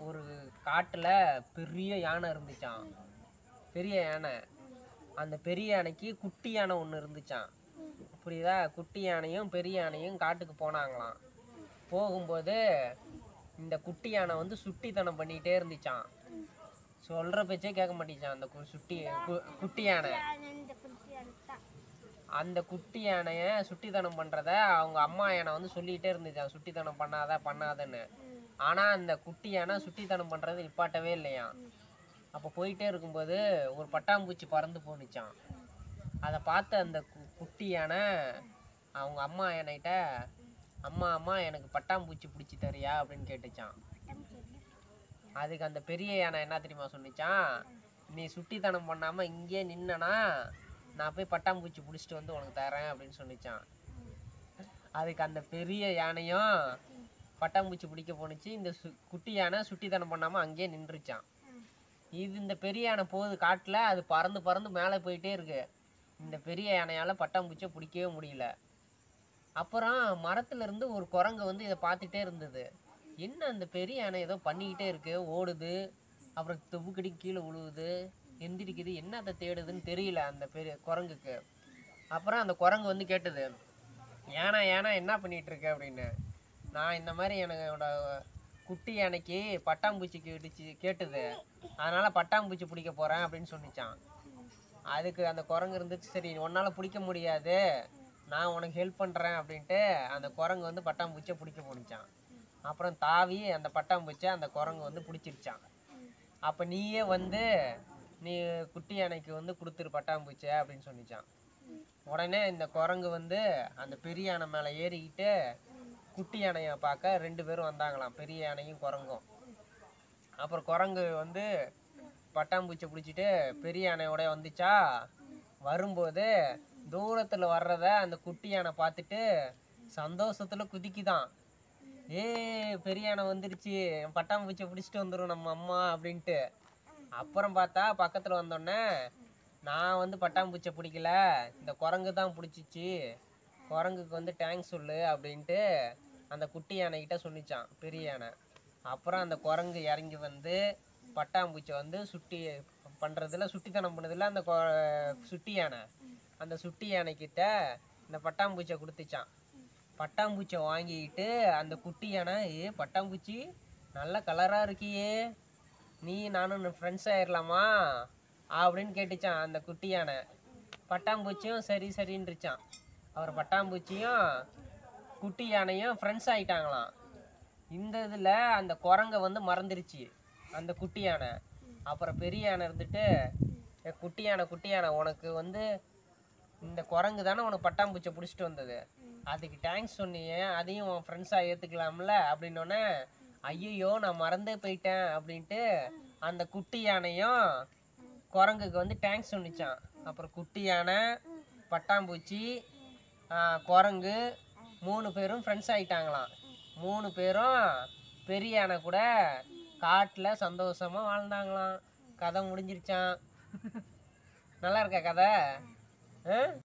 ஒரு காட்டில் பெரிய யானை இருந்துச்சாம் பெரிய யானை அந்த பெரிய யானைக்கு குட்டி யானை ஒன்று இருந்துச்சாம் புரியுதா குட்டி யானையும் பெரிய யானையும் காட்டுக்கு போனாங்களாம் போகும்போது இந்த குட்டி யானை வந்து சுட்டித்தனம் பண்ணிகிட்டே இருந்துச்சான் சொல்கிற பேச்சே கேட்க மாட்டேச்சான் அந்த கு- சுட்டி கு- குட்டி யானை அந்த குட்டி யானையை சுட்டித்தனம் பண்ணுறத அவங்க அம்மா யானை வந்து சொல்லிகிட்டே இருந்துச்சான் சுட்டித்தனம் பண்ணாத பண்ணாதன்னு ஆனால் அந்த குட்டி யானை சுட்டித்தனம் பண்ணுறது நிப்பாட்டவே இல்லையாம் அப்போ போயிட்டே இருக்கும்போது ஒரு பட்டாம்பூச்சி பறந்து போணுச்சான் அதை பார்த்து அந்த கு- குட்டி யானை அவங்க அம்மா யானைகிட்ட அம்மா அம்மா எனக்கு பட்டாம்பூச்சி பிடிச்சி தரியா அப்படின்னு கேட்டுச்சான் அதுக்கு அந்த பெரிய யானை என்ன தெரியுமா சொன்னிச்சான் நீ சுட்டித்தனம் பண்ணாமல் இங்கேயே நின்னனா நான் போய் பட்டாம்பூச்சி பிடிச்சிட்டு வந்து உனக்கு தரேன் அப்படின்னு சொன்னிச்சான் அதுக்கு அந்த பெரிய யானையும் பட்டாம்பூச்சி பிடிக்க போணுச்சு இந்த சு குட்டி யானை சுட்டித்தனம் பண்ணாமல் அங்கேயே நின்றுச்சான் இது இந்த பெரிய யானை போகுது காட்டில் அது பறந்து பறந்து மேலே போயிட்டே இருக்கு இந்த பெரிய யானையால் பட்டாம்பூச்சியை பிடிக்கவே முடியல அப்புறம் மரத்துல இருந்து ஒரு குரங்கு வந்து இதை பார்த்துட்டே இருந்தது என்ன அந்த பெரிய யானை ஏதோ பண்ணிக்கிட்டே இருக்கு ஓடுது அப்புறம் துப்புக்கடி கீழே விழுவுது எந்திரிக்குது என்ன அதை தேடுதுன்னு தெரியல அந்த பெரிய குரங்குக்கு அப்புறம் அந்த குரங்கு வந்து கேட்டது ஏனா ஏனா என்ன பண்ணிட்டு இருக்க அப்படின்னு நான் இந்த மாதிரி என்னோட குட்டி யானைக்கு பட்டாம்பூச்சிக்கு இடிச்சு கேட்டுது அதனால பட்டாம்பூச்சி பிடிக்க போறேன் அப்படின்னு சொன்னிச்சான் அதுக்கு அந்த குரங்கு இருந்துச்சு சரி உன்னால் பிடிக்க முடியாது நான் உனக்கு ஹெல்ப் பண்ணுறேன் அப்படின்ட்டு அந்த குரங்கு வந்து பட்டாம்பூச்சியை பிடிக்க போணுச்சான் அப்புறம் தாவி அந்த பட்டாம்பூச்சியை அந்த குரங்கு வந்து பிடிச்சிருச்சான் அப்போ நீயே வந்து நீ குட்டி யானைக்கு வந்து கொடுத்துரு பட்டாம்பூச்சியை அப்படின்னு சொன்னிச்சான் உடனே இந்த குரங்கு வந்து அந்த பெரிய யானை மேலே ஏறிக்கிட்டு குட்டி யானையை பார்க்க ரெண்டு பேரும் வந்தாங்களாம் பெரிய யானையும் குரங்கும் அப்புறம் குரங்கு வந்து பட்டாம்பூச்சி பிடிச்சிட்டு பெரிய யானையோட வந்துச்சா வரும்போது தூரத்தில் வர்றத அந்த குட்டி யானை பார்த்துட்டு சந்தோஷத்தில் குதிக்குதான் ஏ பெரிய யானை வந்துருச்சு பட்டாம்பூச்சியை பிடிச்சிட்டு வந்துடும் நம்ம அம்மா அப்படின்ட்டு அப்புறம் பார்த்தா பக்கத்தில் வந்தோடனே நான் வந்து பட்டாம்பூச்சியை பிடிக்கல இந்த குரங்கு தான் பிடிச்சிச்சு குரங்குக்கு வந்து டேங்க்ஸ் சொல்லு அப்படின்ட்டு அந்த குட்டி யானைக்கிட்ட சொன்னிச்சான் பெரிய யானை அப்புறம் அந்த குரங்கு இறங்கி வந்து பட்டாம்பூச்சியை வந்து சுட்டி பண்ணுறதுல சுட்டித்தனம் பண்ணதில்ல அந்த கொ- சுட்டி யானை அந்த சுட்டி யானைக்கிட்ட இந்த பட்டாம்பூச்சியை கொடுத்துச்சான் பட்டாம்பூச்சியை வாங்கிக்கிட்டு அந்த குட்டி யானை ஏ பட்டாம்பூச்சி நல்ல கலராக இருக்கியே நீ நானும் ஃப்ரெண்ட்ஸ் ஆயிடலாமா அப்படின்னு கேட்டுச்சான் அந்த குட்டி யானை பட்டாம்பூச்சியும் சரி சரின்றுச்சான் அவர் பட்டாம்பூச்சியும் குட்டி யானையும் ஃப்ரெண்ட்ஸ் ஆயிட்டாங்களாம் இந்த இதில் அந்த குரங்கை வந்து மறந்துருச்சு அந்த குட்டி யானை அப்புறம் பெரிய யானை இருந்துட்டு "ஏ, குட்டி யானை குட்டி யானை உனக்கு வந்து இந்த குரங்கு தானே உனக்கு பட்டாம்பூச்சியை பிடிச்சிட்டு வந்தது அதுக்கு தேங்க்ஸ் சொன்னியே அதையும் உன் ஃப்ரெண்ட்ஸாக ஏற்றுக்கலாம்ல அப்படின்னோடனே ஐயோ நான் மறந்தே போயிட்டேன் அப்படின்ட்டு அந்த குட்டி யானையும் குரங்குக்கு வந்து தேங்க்ஸ் சொன்னிச்சான் அப்புறம் குட்டி யானை பட்டாம்பூச்சி ஆ, குரங்கு மூணு பேரும் ஃப்ரெண்ட்ஸ் ஆயிட்டாங்களாம் மூணு பேரும் பெரிய யானை கூட காட்டில் சந்தோஷமாக வாழ்ந்தாங்களாம் கதை முடிஞ்சிருச்சான் நல்லா இருக்கா கதை ஆ